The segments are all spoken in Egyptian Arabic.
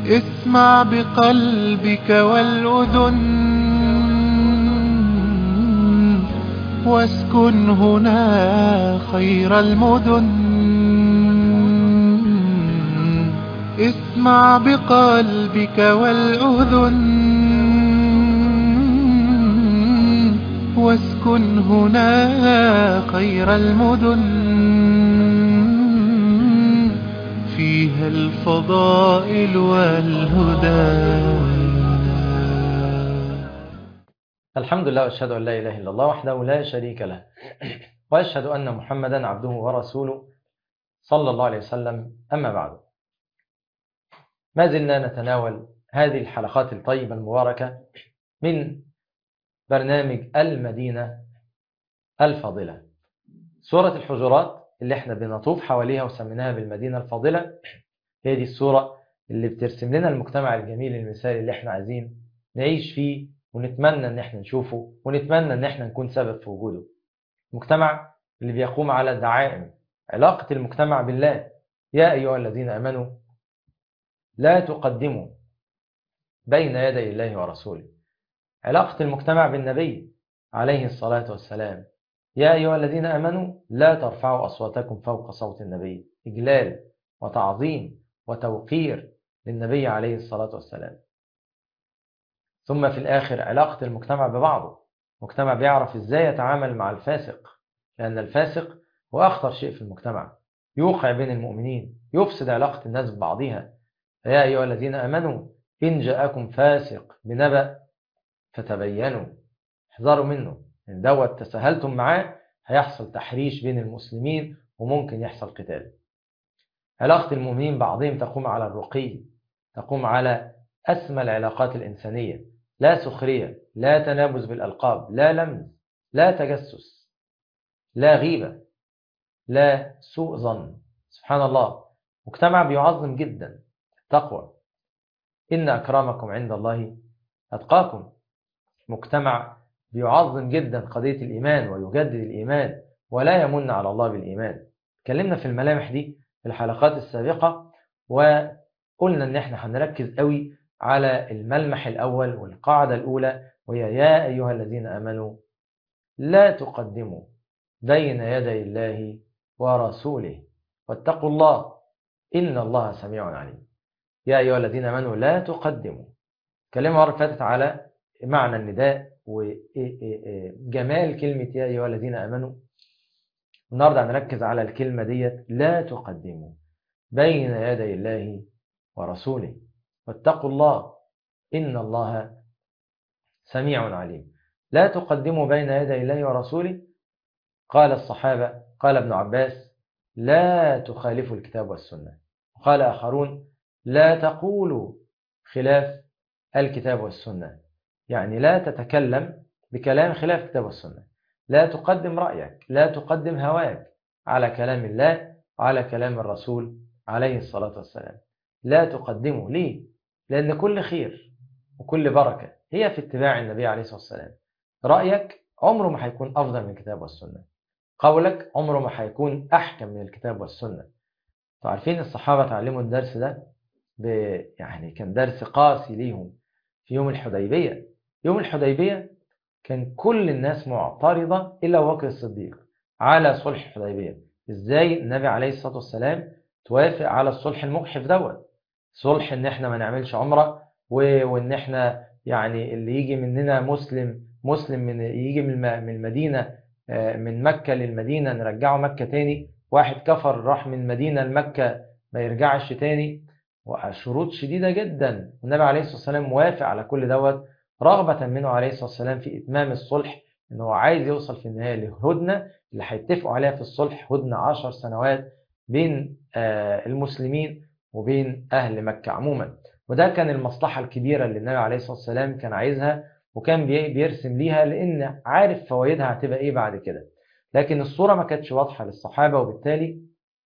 اسمع بقلبك والأذن واسكن هنا خير المدن اسمع بقلبك والأذن واسكن هنا خير المدن فيها الفضائل والهدى الحمد لله واشهد ان لا اله الا الله وحده لا شريك له واشهد ان محمدا عبده ورسوله صلى الله عليه وسلم اما بعد ما زلنا نتناول هذه الحلقات الطيبه المباركه من برنامج المدينه الفاضله سوره الحجرات اللي احنا بنطوف حواليها وسميناها بالمدينه الفاضله هي دي الصوره اللي بترسم لنا المجتمع الجميل المثالي اللي احنا عايزين نعيش فيه ونتمنى ان احنا نشوفه ونتمنى ان احنا نكون سبب في وجوده مجتمع اللي بيقوم على دعائم علاقة المجتمع بالله يا أيها الذين آمنوا لا تقدموا بين يدي الله ورسوله علاقة المجتمع بالنبي عليه الصلاة والسلام يا أيها الذين آمنوا لا ترفعوا أصواتكم فوق صوت النبي إجلال وتعظيم وتوقير للنبي عليه الصلاة والسلام ثم في الآخر علاقة المجتمع ببعضه مجتمع بيعرف إزاي يتعامل مع الفاسق لأن الفاسق هو أخطر شيء في المجتمع يوقع بين المؤمنين يفسد علاقة الناس ببعضها يا أيها الذين آمنوا إن جاءكم فاسق بنبأ فتبينوا احذروا منه إن دوت تساهلتم معاه هيحصل تحريش بين المسلمين وممكن يحصل قتال علاقة المؤمنين بعضهم تقوم على الرقي تقوم على أسمى العلاقات الإنسانية لا سخرية لا تنابز بالألقاب لا لمز لا تجسس لا غيبة لا سوء ظن سبحان الله مجتمع بيعظم جدا التقوى إن أكرمكم عند الله أتقاكم مجتمع بيعظم جدا قضية الإيمان ويجدد الإيمان ولا يمن على الله بالإيمان تكلمنا في الملامح دي في الحلقات السابقة وقلنا إن إحنا هنركز قوي على الملمح الأول والقاعدة الأولى وهي يا أيها الذين آمنوا لا تقدموا بين يدي الله ورسوله واتقوا الله إن الله سميع عليم يا أيها الذين آمنوا لا تقدموا كلمة مرة فاتت على معنى النداء وجمال كلمة يا أيها الذين آمنوا النهاردة هنركز على الكلمة ديت لا تقدموا بين يدي الله ورسوله واتقوا الله إن الله سميع عليم لا تقدموا بين يدي الله ورسوله قال الصحابة قال ابن عباس لا تخالفوا الكتاب والسنة قال آخرون لا تقولوا خلاف الكتاب والسنة يعني لا تتكلم بكلام خلاف الكتاب والسنة لا تقدم رأيك لا تقدم هواك على كلام الله وعلى كلام الرسول عليه الصلاة والسلام لا تقدمه ليه؟ لأن كل خير وكل بركة هي في اتباع النبي عليه الصلاة والسلام رأيك عمره ما هيكون أفضل من الكتاب والسنة قولك عمره ما هيكون أحكم من الكتاب والسنة عارفين الصحابة تعلموا الدرس ده ب... يعني كان درس قاسي ليهم في يوم الحديبية يوم الحديبية كان كل الناس معترضة إلا أبو بكر الصديق على صلح الحديبية إزاي النبي عليه الصلاة والسلام توافق على الصلح المجحف دوت صلح ان احنا ما نعملش عمره وان احنا يعني اللي يجي مننا مسلم مسلم من يجي من المدينه من مكه للمدينه نرجعه مكه تاني واحد كفر راح من المدينه لمكه ما يرجعش تاني وشروط شديده جدا النبي عليه الصلاه والسلام موافق على كل دوت رغبه منه عليه الصلاه والسلام في اتمام الصلح ان هو عايز يوصل في النهايه لهدنه اللي هيتفقوا عليها في الصلح هدنه عشر سنوات بين المسلمين وبين أهل مكة عموما وده كان المصلحة الكبيرة اللي النبي عليه الصلاة والسلام كان عايزها وكان بيرسم ليها لأن عارف فوائدها هتبقى إيه بعد كده لكن الصورة ما كانتش واضحة للصحابة وبالتالي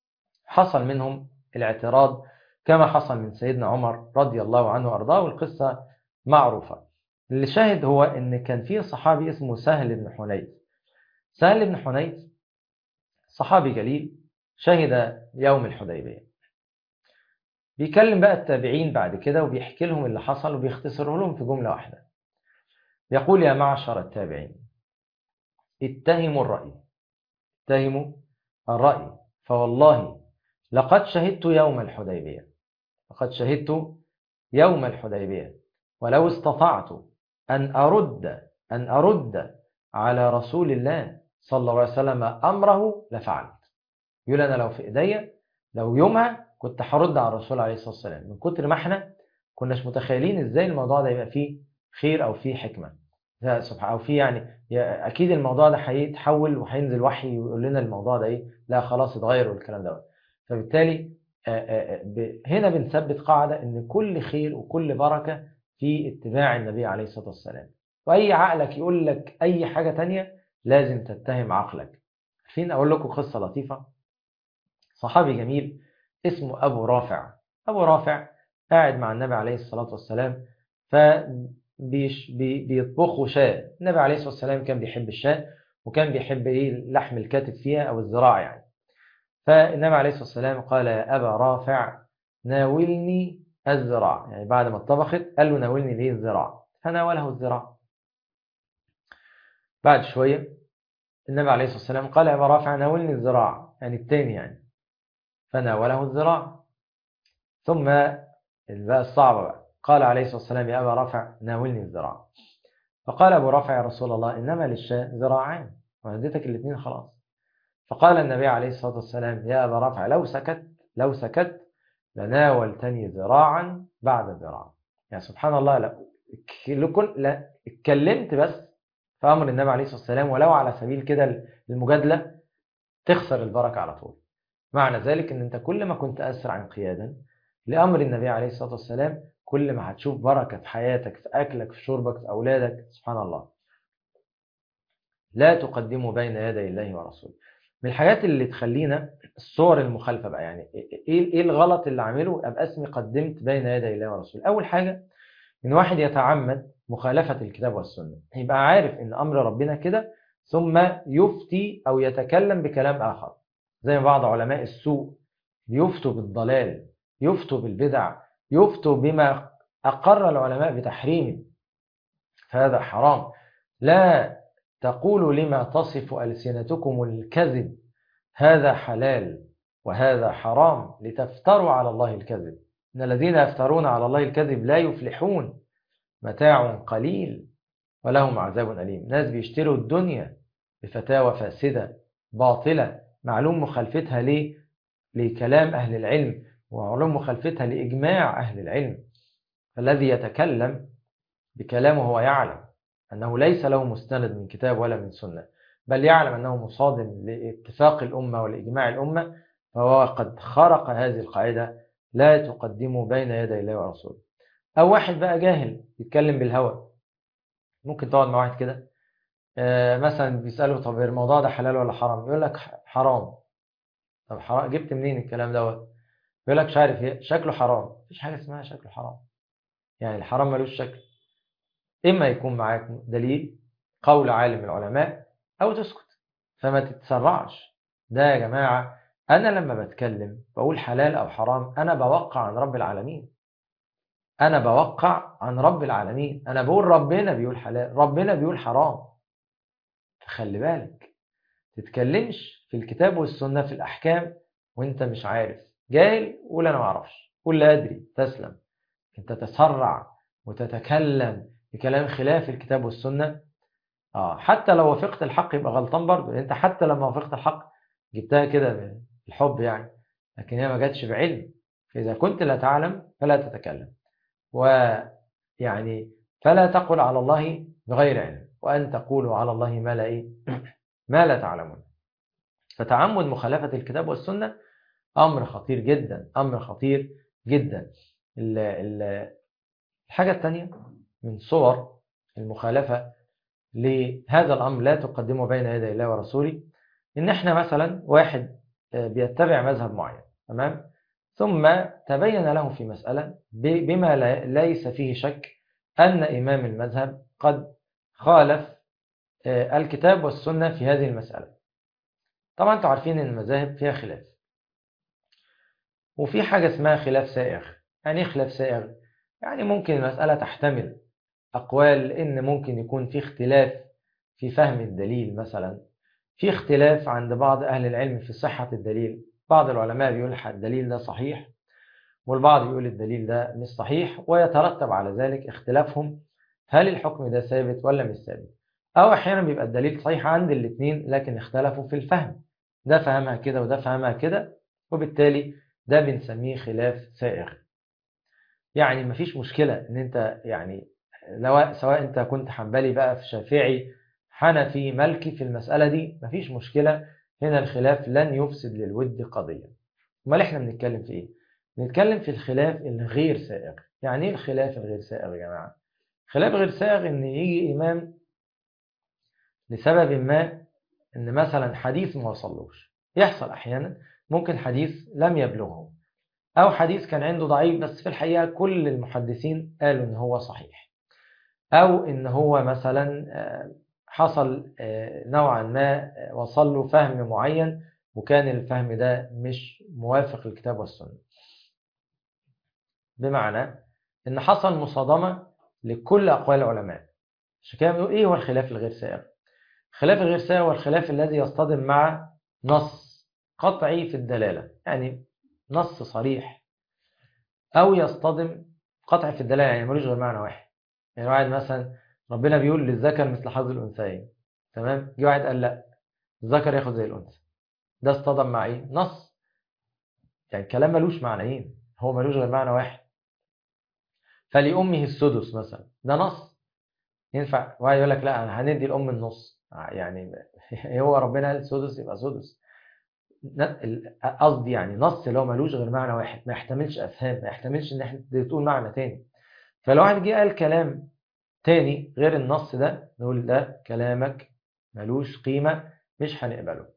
حصل منهم الاعتراض كما حصل من سيدنا عمر رضي الله عنه وأرضاه والقصة معروفة اللي شاهد هو أن كان في صحابي اسمه سهل بن حنيف سهل بن حنيف صحابي جليل شهد يوم الحديبية بيكلم بقى التابعين بعد كده وبيحكي لهم اللي حصل وبيختصره لهم في جملة واحدة يقول يا معشر التابعين اتهموا الرأي اتهموا الرأي فوالله لقد شهدت يوم الحديبية لقد شهدت يوم الحديبية ولو استطعت أن أرد أن أرد على رسول الله صلى الله عليه وسلم أمره لفعلت يقول أنا لو في إيديا لو يومها كنت هرد على الرسول عليه الصلاة والسلام من كتر ما احنا كناش متخيلين ازاي الموضوع ده يبقى فيه خير أو فيه حكمة ده سبحان أو فيه يعني أكيد الموضوع ده هيتحول وهينزل وحي ويقول لنا الموضوع ده إيه لا خلاص اتغير والكلام ده فبالتالي هنا بنثبت قاعدة إن كل خير وكل بركة في اتباع النبي عليه الصلاة والسلام وأي عقلك يقول لك أي حاجة تانية لازم تتهم عقلك فين أقول لكم قصة لطيفة صحابي جميل اسمه أبو رافع أبو رافع قاعد مع النبي عليه الصلاة والسلام فبيطبخوا شاة النبي عليه الصلاة والسلام كان بيحب الشاة وكان بيحب إيه لحم الكتف فيها أو الذراع يعني فالنبي عليه الصلاة والسلام قال يا أبا رافع ناولني الذراع يعني بعد ما اتطبخت قال له ناولني ليه الذراع فناوله الذراع بعد شوية النبي عليه الصلاة والسلام قال يا أبا رافع ناولني الذراع يعني التاني يعني فناوله الذراع ثم بقى الصعبة بقى قال عليه الصلاة والسلام يا أبا رافع ناولني الذراع فقال أبو رافع يا رسول الله إنما للشاة ذراعان وهديتك الاثنين خلاص فقال النبي عليه الصلاة والسلام يا أبا رافع لو سكت لو سكت لناولتني ذراعا بعد ذراع يعني سبحان الله لا كل لا اتكلمت بس في أمر النبي عليه الصلاة والسلام ولو على سبيل كده المجادلة تخسر البركة على طول معنى ذلك ان انت كل ما كنت اسرع انقيادا لامر النبي عليه الصلاه والسلام كل ما هتشوف بركه في حياتك في اكلك في شربك في اولادك سبحان الله لا تقدموا بين يدي الله ورسوله من الحاجات اللي تخلينا الصور المخالفه بقى يعني ايه ايه الغلط اللي عامله ابقى اسمي قدمت بين يدي الله ورسوله اول حاجه ان واحد يتعمد مخالفه الكتاب والسنه يبقى عارف ان امر ربنا كده ثم يفتي او يتكلم بكلام اخر زي بعض علماء السوء يفتوا بالضلال يفتوا بالبدع يفتوا بما أقر العلماء بتحريمه فهذا حرام لا تقولوا لما تصف ألسنتكم الكذب هذا حلال وهذا حرام لتفتروا على الله الكذب إن الذين يفترون على الله الكذب لا يفلحون متاع قليل ولهم عذاب أليم ناس بيشتروا الدنيا بفتاوى فاسدة باطلة معلوم مخالفتها ليه؟ لكلام أهل العلم ومعلوم مخالفتها لإجماع أهل العلم فالذي يتكلم بكلامه هو يعلم أنه ليس له مستند من كتاب ولا من سنة بل يعلم أنه مصادم لاتفاق الأمة ولإجماع الأمة فهو قد خرق هذه القاعدة لا تقدموا بين يدي الله ورسوله أو واحد بقى جاهل يتكلم بالهوى ممكن تقعد مع واحد كده مثلا بيسأله طب الموضوع ده حلال ولا حرام يقول لك حرام طب حرام جبت منين الكلام دوت يقول لك مش عارف ايه شكله حرام مفيش حاجة اسمها شكله حرام يعني الحرام ملوش شكل إما يكون معاك دليل قول عالم العلماء أو تسكت فما تتسرعش ده يا جماعة أنا لما بتكلم بقول حلال أو حرام أنا بوقع عن رب العالمين أنا بوقع عن رب العالمين أنا بقول ربنا بيقول حلال ربنا بيقول حرام فخلي بالك تتكلمش في الكتاب والسنة في الأحكام وانت مش عارف جاهل قول أنا ما أعرفش قول لا أدري تسلم انت تسرع وتتكلم بكلام خلاف الكتاب والسنة آه حتى لو وافقت الحق يبقى غلطان برضه انت حتى لما وافقت الحق جبتها كده بالحب يعني لكن هي ما جاتش بعلم فإذا كنت لا تعلم فلا تتكلم ويعني فلا تقل على الله بغير علم وأن تقولوا على الله ما لا إيه ما لا تعلمون فتعمد مخالفة الكتاب والسنة أمر خطير جدا أمر خطير جدا الحاجة الثانية من صور المخالفة لهذا الأمر لا تقدمه بين يدي الله ورسوله إن إحنا مثلا واحد بيتبع مذهب معين تمام ثم تبين له في مسألة بما ليس فيه شك أن إمام المذهب قد خالف الكتاب والسنة في هذه المسألة طبعا انتم عارفين أن المذاهب فيها خلاف وفي حاجة اسمها خلاف سائغ يعني ايه خلاف سائغ؟ يعني ممكن المسألة تحتمل أقوال إن ممكن يكون في اختلاف في فهم الدليل مثلا في اختلاف عند بعض أهل العلم في صحة الدليل بعض العلماء بيقول الدليل ده صحيح والبعض يقول الدليل ده مش صحيح ويترتب على ذلك اختلافهم هل الحكم ده ثابت ولا مش ثابت أو أحيانا بيبقى الدليل صحيح عند الاثنين لكن اختلفوا في الفهم ده فهمها كده وده فهمها كده وبالتالي ده بنسميه خلاف سائغ يعني مفيش مشكلة ان انت يعني لو سواء انت كنت حنبلي بقى في شافعي حنفي مالكي في المسألة دي مفيش مشكلة هنا الخلاف لن يفسد للود قضية امال احنا بنتكلم في ايه بنتكلم في الخلاف الغير سائغ يعني ايه الخلاف الغير سائغ يا جماعة خلاف غير سائغ ان يجي امام لسبب ما ان مثلا حديث ما وصلوش يحصل احيانا ممكن حديث لم يبلغه او حديث كان عنده ضعيف بس في الحقيقة كل المحدثين قالوا ان هو صحيح او ان هو مثلا حصل نوعا ما وصل له فهم معين وكان الفهم ده مش موافق للكتاب والسنة بمعنى ان حصل مصادمة لكل اقوال العلماء عشان كده بنقول ايه هو الخلاف الغير سائغ الخلاف الغير سائغ هو الخلاف الذي يصطدم مع نص قطعي في الدلالة يعني نص صريح أو يصطدم قطعي في الدلالة يعني ملوش غير معنى واحد يعني واحد مثلا ربنا بيقول للذكر مثل حظ الأنثيين تمام جه واحد قال لا الذكر ياخد زي الأنثى ده اصطدم مع إيه نص يعني الكلام ملوش معنيين هو ملوش غير معنى واحد فلأمه السدس مثلا ده نص ينفع واحد يقول لك لا أنا هندي الأم النص يعني هو ربنا قال سدس يبقى سدس قصدي يعني نص اللي هو ملوش غير معنى واحد ما يحتملش افهام ما يحتملش ان احنا تقول معنى تاني فلو واحد جه قال كلام تاني غير النص ده نقول ده كلامك ملوش قيمة مش هنقبله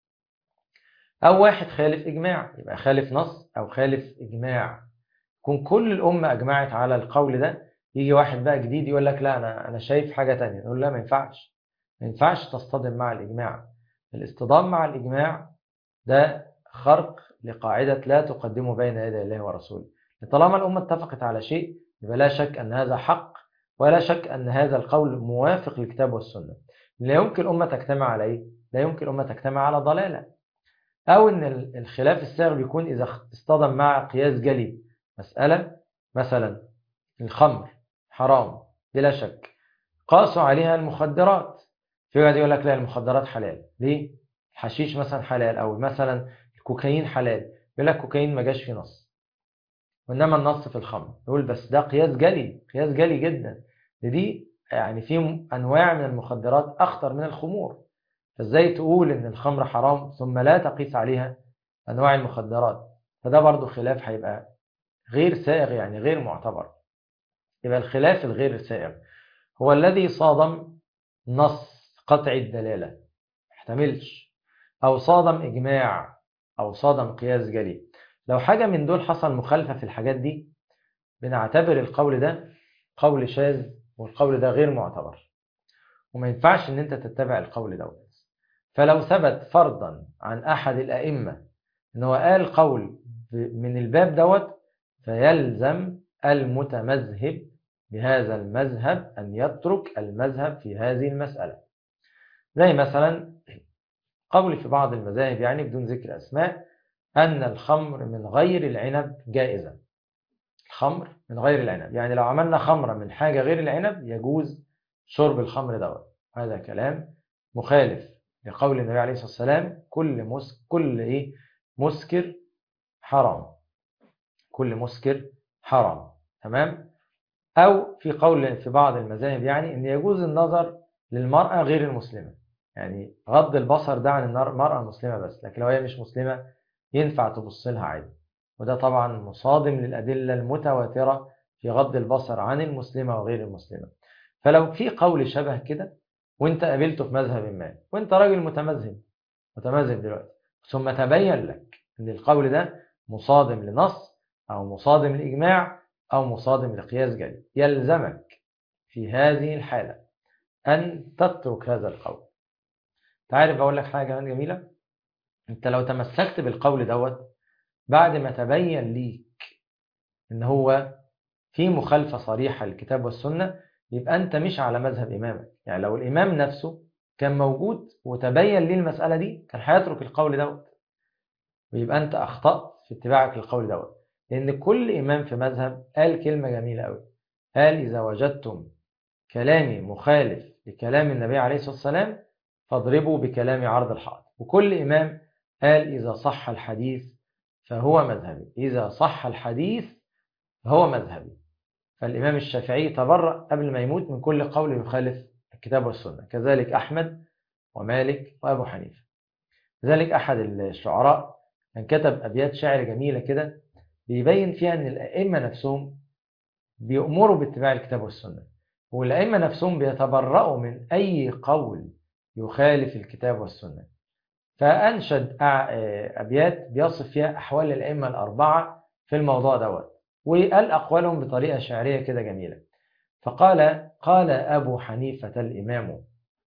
او واحد خالف اجماع يبقى خالف نص او خالف اجماع يكون كل الامة اجمعت على القول ده يجي واحد بقى جديد يقول لك لا انا انا شايف حاجة تانية نقول لا ما ينفعش ما ينفعش تصطدم مع الاجماع الاصطدام مع الاجماع ده خرق لقاعدة لا تقدموا بين يدي الله ورسوله طالما الأمة اتفقت على شيء يبقى لا شك أن هذا حق ولا شك أن هذا القول موافق للكتاب والسنة لا يمكن الأمة تجتمع على إيه؟ لا يمكن الأمة تجتمع على ضلالة أو أن الخلاف السائغ بيكون إذا اصطدم مع قياس جلي مسألة مثلا الخمر حرام بلا شك قاسوا عليها المخدرات في واحد يقول لك لا المخدرات حلال ليه؟ الحشيش مثلا حلال او مثلا الكوكايين حلال يقول لك الكوكايين ما جاش في نص وانما النص في الخمر يقول بس ده قياس جلي قياس جلي جدا دي يعني في انواع من المخدرات اخطر من الخمور فازاي تقول ان الخمر حرام ثم لا تقيس عليها انواع المخدرات فده برضو خلاف هيبقى غير سائغ يعني غير معتبر يبقى الخلاف الغير سائغ هو الذي صادم نص قطع الدلاله يحتملش أو صادم إجماع أو صادم قياس جلي لو حاجة من دول حصل مخالفة في الحاجات دي بنعتبر القول ده قول شاذ والقول ده غير معتبر وما ينفعش ان انت تتبع القول دوت فلو ثبت فرضا عن احد الائمه ان هو قال قول من الباب دوت فيلزم المتمذهب بهذا المذهب ان يترك المذهب في هذه المساله زي مثلا قول في بعض المذاهب يعني بدون ذكر اسماء ان الخمر من غير العنب جائزه الخمر من غير العنب يعني لو عملنا خمره من حاجه غير العنب يجوز شرب الخمر دوت هذا كلام مخالف لقول النبي عليه الصلاة والسلام كل مس كل إيه مسكر حرام كل مسكر حرام تمام أو في قول في بعض المذاهب يعني إن يجوز النظر للمرأة غير المسلمة يعني غض البصر ده عن المرأة المسلمة بس لكن لو هي مش مسلمة ينفع تبص لها عادي وده طبعا مصادم للأدلة المتواترة في غض البصر عن المسلمة وغير المسلمة فلو في قول شبه كده وانت قابلته في مذهب ما وانت راجل متمذهب متمذهب دلوقتي ثم تبين لك ان القول ده مصادم لنص او مصادم لاجماع او مصادم لقياس جلي يلزمك في هذه الحالة ان تترك هذا القول تعرف اقول لك حاجة كمان جميلة انت لو تمسكت بالقول دوت بعد ما تبين ليك ان هو في مخالفة صريحة للكتاب والسنة يبقى انت مش على مذهب امامك يعني لو الامام نفسه كان موجود وتبين ليه المسألة دي كان هيترك القول دوت ويبقى انت اخطأت في اتباعك للقول دوت لان كل امام في مذهب قال كلمة جميلة قوي قال اذا وجدتم كلامي مخالف لكلام النبي عليه الصلاة والسلام فاضربوا بكلام عرض الحائط وكل إمام قال إذا صح الحديث فهو مذهبي إذا صح الحديث فهو مذهبي فالإمام الشافعي تبرأ قبل ما يموت من كل قول يخالف الكتاب والسنة كذلك أحمد ومالك وأبو حنيفة لذلك أحد الشعراء كان كتب أبيات شعر جميلة كده بيبين فيها أن الأئمة نفسهم بيأمروا باتباع الكتاب والسنة والأئمة نفسهم بيتبرأوا من أي قول يخالف الكتاب والسنة فأنشد أبيات بيصف فيها أحوال الأئمة الأربعة في الموضوع دوت وقال أقوالهم بطريقة شعرية كده جميلة فقال قال أبو حنيفة الإمام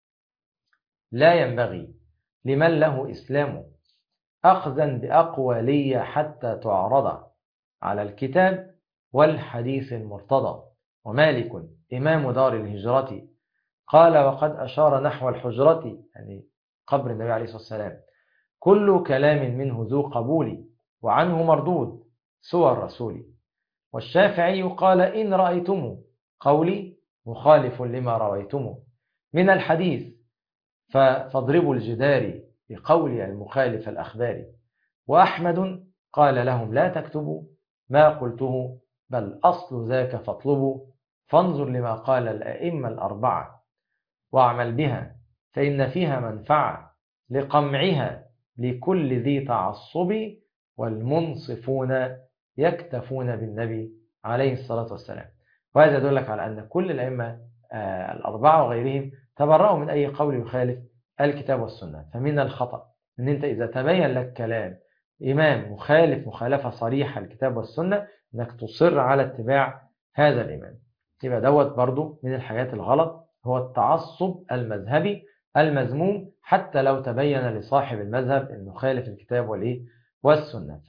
لا ينبغي لمن له إسلام أخذا بأقوالي حتى تعرض على الكتاب والحديث المرتضى ومالك إمام دار الهجرة قال وقد أشار نحو الحجرة يعني قبر النبي عليه الصلاة والسلام كل كلام منه ذو قبول وعنه مردود سوى الرسول والشافعي قال إن رأيتم قولي مخالف لما رويتم من الحديث فاضربوا الجدار بقول المخالف الأخبار وأحمد قال لهم لا تكتبوا ما قلته بل أصل ذاك فاطلبوا فانظر لما قال الأئمة الأربعة واعمل بها فإن فيها منفعة لقمعها لكل ذي تعصب والمنصفون يكتفون بالنبي عليه الصلاة والسلام وهذا يدلك على أن كل الأئمة الأربعة وغيرهم تبرأوا من أي قول يخالف الكتاب والسنة فمن الخطأ أن أنت إذا تبين لك كلام إمام مخالف مخالفة صريحة للكتاب والسنة أنك تصر على اتباع هذا الإمام يبقى دوت برضو من الحاجات الغلط هو التعصب المذهبي المذموم حتى لو تبين لصاحب المذهب أنه خالف الكتاب والإيه والسنة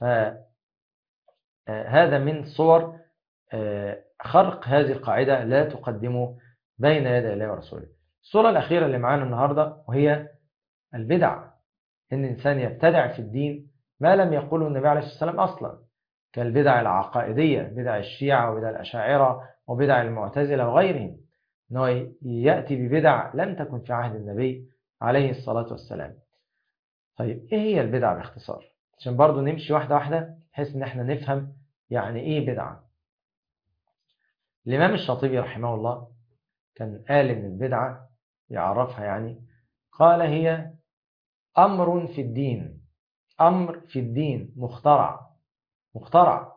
فهذا من صور خرق هذه القاعدة لا تقدمه بين يدي الله ورسوله الصورة الأخيرة اللي معانا النهاردة وهي البدع إن الإنسان يبتدع في الدين ما لم يقوله النبي عليه الصلاة والسلام أصلا كالبدع العقائدية بدع الشيعة وبدع الأشاعرة وبدع المعتزلة وغيرهم أنه يأتي ببدع لم تكن في عهد النبي عليه الصلاة والسلام طيب إيه هي البدع باختصار عشان برضو نمشي واحدة واحدة بحيث إن احنا نفهم يعني إيه بدعة الإمام الشاطبي رحمه الله كان قال إن البدعة يعرفها يعني قال هي أمر في الدين أمر في الدين مخترع مخترع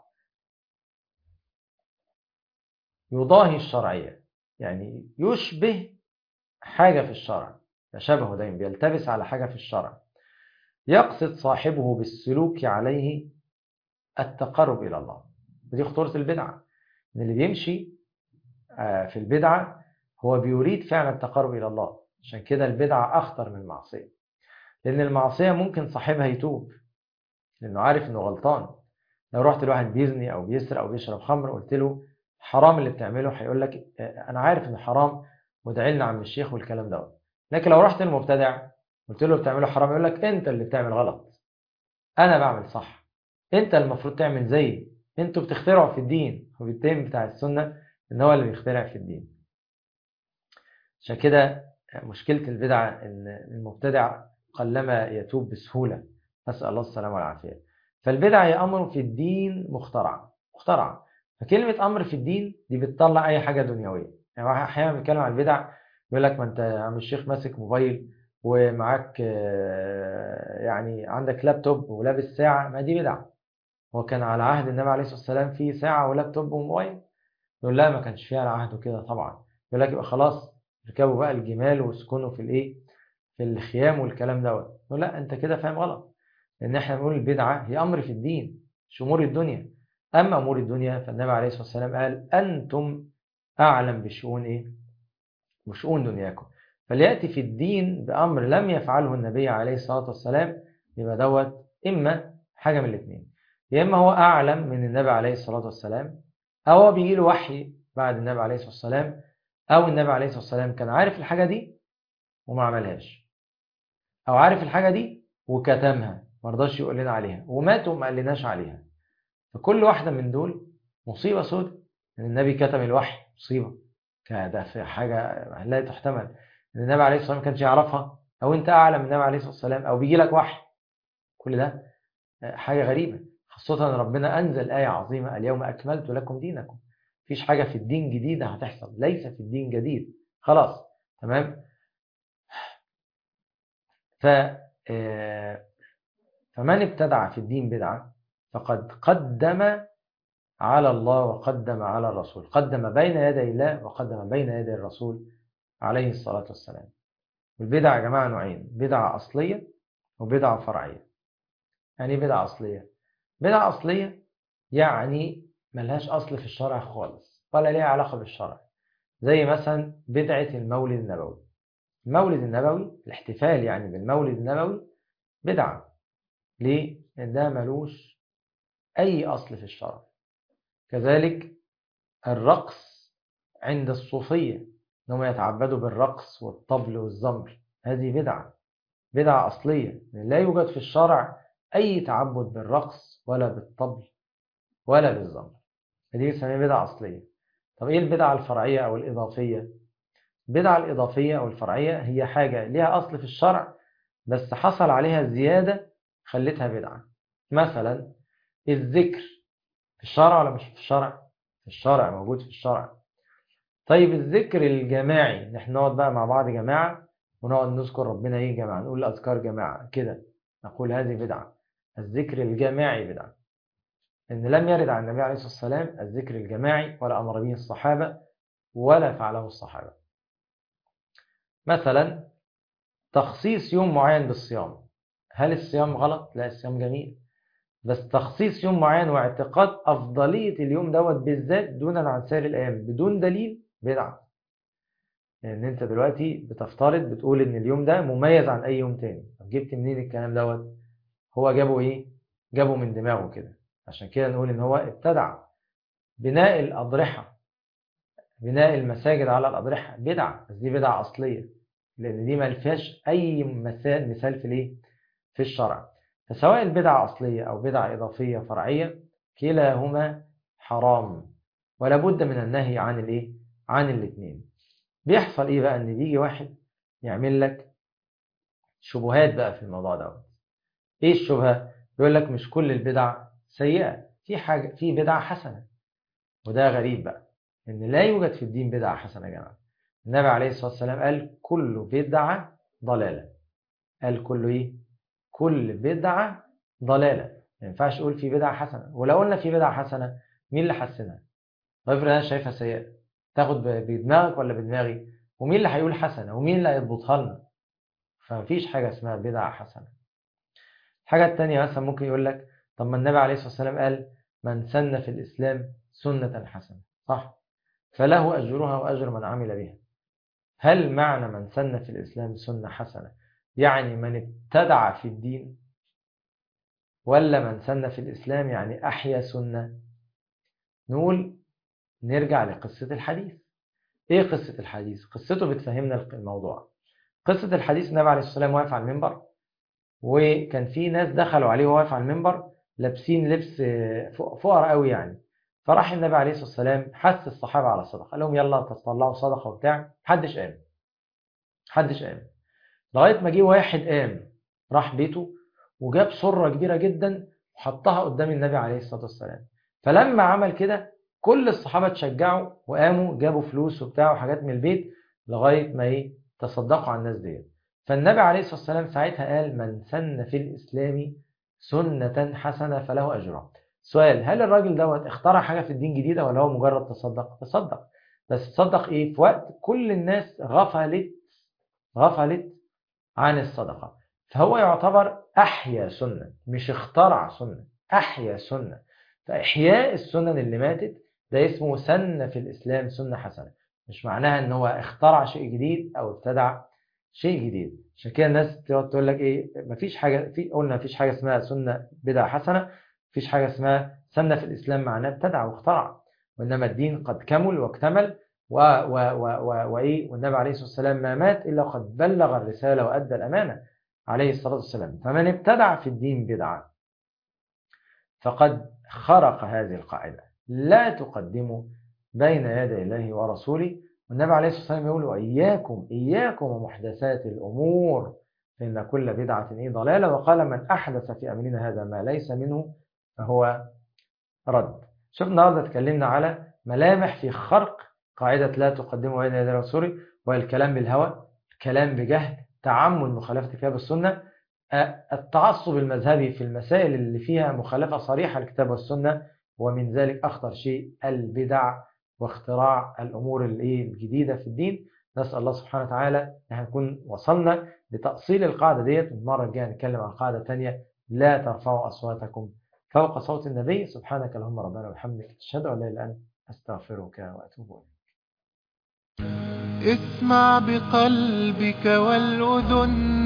يضاهي الشرعية يعني يشبه حاجة في الشرع تشابه دايما بيلتبس على حاجة في الشرع يقصد صاحبه بالسلوك عليه التقرب إلى الله ودي خطورة البدعة إن اللي بيمشي في البدعة هو بيريد فعلا التقرب إلى الله عشان كده البدعة أخطر من المعصية لأن المعصية ممكن صاحبها يتوب لأنه عارف إنه غلطان لو رحت لواحد بيزني أو بيسرق أو بيشرب خمر قلت له حرام اللي بتعمله هيقول لك أنا عارف إنه حرام وادعي لنا عم الشيخ والكلام دوت لكن لو رحت المبتدع قلت له بتعمله حرام يقول لك أنت اللي بتعمل غلط أنا بعمل صح أنت المفروض تعمل زيي أنتوا بتخترعوا في الدين وبالتالي بتاع السنة إن هو اللي بيخترع في الدين عشان كده مشكلة البدعة إن المبتدع قلما يتوب بسهولة نسأل الله السلامة والعافية فالبدعة هي أمر في الدين مخترع مخترع فكلمة أمر في الدين دي بتطلع أي حاجة دنيوية يعني أحيانا بنتكلم عن البدع يقول لك ما أنت يا عم الشيخ ماسك موبايل ومعاك يعني عندك لابتوب ولابس ساعة ما دي بدعة هو كان على عهد النبي عليه الصلاة والسلام في ساعة ولابتوب وموبايل يقول لا ما كانش فيها على عهده كده طبعا يقول لك يبقى خلاص ركبوا بقى الجمال واسكنوا في الايه في الخيام والكلام دوت يقول لا انت كده فاهم غلط لان احنا بنقول البدعه هي امر في الدين مش امور الدنيا اما امور الدنيا فالنبي عليه الصلاه والسلام قال انتم اعلم بشؤون ايه بشؤون دنياكم فلياتي في الدين بامر لم يفعله النبي عليه الصلاه والسلام يبقى دوت اما حاجه من الاثنين يا إما هو أعلم من النبي عليه الصلاة والسلام أو هو بيجي له وحي بعد النبي عليه الصلاة والسلام أو النبي عليه الصلاة والسلام كان عارف الحاجة دي وما عملهاش أو عارف الحاجة دي وكتمها ما رضاش يقول لنا عليها ومات وما قالناش عليها فكل واحدة من دول مصيبة سودة إن النبي كتم الوحي مصيبة ده في حاجة لا تحتمل إن النبي عليه الصلاة والسلام ما كانش يعرفها أو أنت أعلم من النبي عليه الصلاة والسلام أو بيجي لك وحي كل ده حاجة غريبة خاصة أن ربنا أنزل آية عظيمة اليوم أكملت لكم دينكم مفيش حاجة في الدين جديدة هتحصل ليس في الدين جديد خلاص تمام ف فمن ابتدع في الدين بدعة فقد قدم على الله وقدم على الرسول قدم بين يدي الله وقدم بين يدي الرسول عليه الصلاة والسلام والبدع يا جماعة نوعين بدعة أصلية وبدعة فرعية يعني بدعة أصلية بدعة أصلية يعني ملهاش أصل في الشرع خالص ولا ليها علاقة بالشرع زي مثلا بدعة المولد النبوي المولد النبوي الاحتفال يعني بالمولد النبوي بدعة ليه؟ لأن ده ملوش أي أصل في الشرع كذلك الرقص عند الصوفية أنهم يتعبدوا بالرقص والطبل والزمر هذه بدعة بدعة أصلية لا يوجد في الشرع أي تعبد بالرقص ولا بالطبل ولا بالزمر هذه بنسميها بدعة أصلية طب إيه البدعة الفرعية أو الإضافية؟ البدعة الإضافية أو الفرعية هي حاجة ليها أصل في الشرع بس حصل عليها زيادة خلتها بدعة مثلا الذكر في الشرع ولا مش في الشرع؟ في الشرع موجود في الشرع طيب الذكر الجماعي نحن نقعد بقى مع بعض جماعة ونقعد نذكر ربنا ايه جماعة نقول أذكار جماعة كده نقول هذه بدعة الذكر الجماعي بدعة إن لم يرد عن النبي عليه الصلاة والسلام الذكر الجماعي ولا أمر به الصحابة ولا فعله الصحابة مثلا تخصيص يوم معين بالصيام هل الصيام غلط؟ لا الصيام جميل بس تخصيص يوم معين واعتقاد أفضلية اليوم دوت بالذات دونا عن سائر الأيام بدون دليل بدعة لأن يعني أنت دلوقتي بتفترض بتقول إن اليوم ده مميز عن أي يوم تاني طب جبت منين الكلام دوت؟ هو جابه إيه؟ جابه من دماغه كده عشان كده نقول إن هو ابتدع بناء الأضرحة بناء المساجد على الأضرحة بدعة بس دي بدعة أصلية لأن دي ما فيهاش أي مثال مثال في الإيه؟ في الشرع فسواء البدعة أصلية أو بدعة إضافية فرعية كلاهما حرام ولا بد من النهي عن الإيه؟ عن الاثنين بيحصل إيه بقى إن بيجي واحد يعمل لك شبهات بقى في الموضوع ده إيه الشبهة؟ بيقول لك مش كل البدع سيئة في حاجة في بدعة حسنة وده غريب بقى إن لا يوجد في الدين بدعة حسنة يا جماعة النبي عليه الصلاة والسلام قال كل بدعة ضلالة قال كل إيه؟ كل بدعة ضلالة ما ينفعش تقول في بدعة حسنة ولو قلنا في بدعة حسنة مين اللي حسنها؟ طيب أنا شايفها سيئة تاخد بدماغك ولا بدماغي؟ ومين اللي هيقول حسنة؟ ومين اللي هيضبطها لنا؟ فمفيش حاجة اسمها بدعة حسنة الحاجة التانية مثلا ممكن يقول لك طب ما النبي عليه الصلاة والسلام قال من سن في الإسلام سنة حسنة صح؟ فله أجرها وأجر من عمل بها هل معنى من سن في الإسلام سنة حسنة يعني من ابتدع في الدين ولا من سن في الإسلام يعني أحيا سنة نقول نرجع لقصة الحديث إيه قصة الحديث؟ قصته بتفهمنا الموضوع قصة الحديث النبي عليه الصلاة والسلام واقف على المنبر وكان في ناس دخلوا عليه وهو واقف على المنبر لابسين لبس فقراء قوي يعني فراح النبي عليه الصلاة والسلام حث الصحابة على الصدقة قال لهم يلا تطلعوا صدقة وبتاع محدش قام محدش قام لغاية ما جه واحد قام راح بيته وجاب سرة كبيرة جدا وحطها قدام النبي عليه الصلاة والسلام فلما عمل كده كل الصحابة اتشجعوا وقاموا جابوا فلوس وبتاع وحاجات من البيت لغاية ما ايه تصدقوا على الناس ديت فالنبي عليه الصلاة والسلام ساعتها قال من سن في الإسلام سنة حسنة فله أجرها سؤال هل الراجل دوت اخترع حاجة في الدين جديدة ولا هو مجرد تصدق تصدق بس تصدق ايه في وقت كل الناس غفلت غفلت عن الصدقة فهو يعتبر أحيا سنة مش اخترع سنة أحيا سنة فإحياء السنن اللي ماتت ده اسمه سن في الإسلام سنة حسنة مش معناها ان هو اخترع شيء جديد او ابتدع شيء جديد عشان كده الناس تقعد تقول لك ايه مفيش حاجه في قلنا مفيش حاجه اسمها سنه بدعه حسنه مفيش حاجة اسمها سنة في الإسلام معناه ابتدع واخترع وإنما الدين قد كمل واكتمل و و و و وإيه والنبي عليه الصلاة والسلام ما مات إلا قد بلغ الرسالة وأدى الأمانة عليه الصلاة والسلام فمن ابتدع في الدين بدعة فقد خرق هذه القاعدة لا تقدموا بين يدي الله ورسوله والنبي عليه الصلاة والسلام يقول إياكم إياكم ومحدثات الأمور فإن كل بدعة إيه ضلالة وقال من أحدث في أمرنا هذا ما ليس منه فهو رد شوف النهارده اتكلمنا على ملامح في خرق قاعدة لا تقدموا بين يدي الرسول والكلام بالهوى الكلام بجهل تعمد مخالفة الكتاب والسنة التعصب المذهبي في المسائل اللي فيها مخالفة صريحة للكتاب والسنة ومن ذلك أخطر شيء البدع واختراع الأمور الجديدة في الدين نسأل الله سبحانه وتعالى أن نكون وصلنا لتأصيل القاعدة ديت المرة الجاية نتكلم عن قاعدة تانية لا ترفعوا أصواتكم فوق صوت النبي سبحانك اللهم ربنا وبحمدك أشهد أن لا إله إلا أنت أستغفرك وأتوب إليك اسمع بقلبك والأذن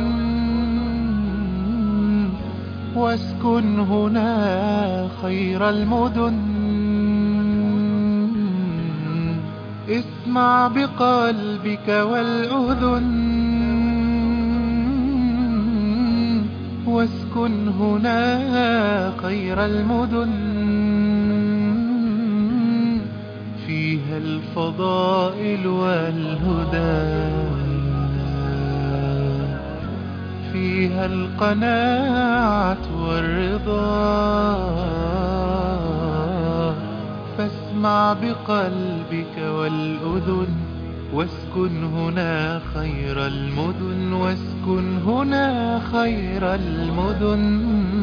واسكن هنا خير المدن اسمع بقلبك والأذن واسكن هنا خير المدن فيها الفضائل والهدى فيها القناعة والرضا فاسمع بقلبك والأذن واسكن هنا خير المدن واسكن هنا خير المدن